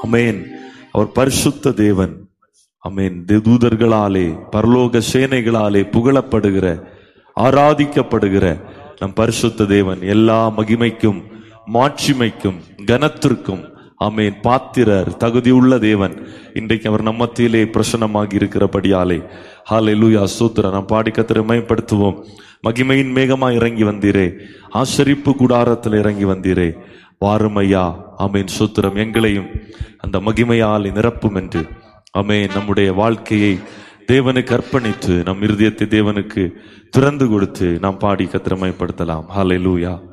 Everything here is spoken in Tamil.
அமேன் அவர் பரிசுத்த தேவன் அமேன் தே- தூதர்களாலே பரலோக சேனைகளாலே புகழப்படுகிற ஆராதிக்கப்படுகிற நம் பரிசுத்த தேவன் எல்லா மகிமைக்கும் மாட்சிமைக்கும் கனத்திற்கும் அமேன் பாத்திரர் தகுதியுள்ள தேவன் இன்றைக்கு அவர் நம்ம மத்தியிலே பிரசன்னமாகி இருக்கிறபடியாலே ஹாலே லூயா சூத்திர நாம் பாடி கத்திர மயப்படுத்துவோம் மகிமையின் மேகமா இறங்கி வந்தீரே ஆசரிப்பு கூடாரத்தில் இறங்கி வந்தீரே வாருமையா அமேன் சூத்திரம் எங்களையும் அந்த மகிமையால் நிரப்பும் என்று அமேன் நம்முடைய வாழ்க்கையை தேவனுக்கு அர்ப்பணித்து நம் இருதயத்தை தேவனுக்கு திறந்து கொடுத்து நாம் பாடி கத்திரமயப்படுத்தலாம் ஹாலே லூயா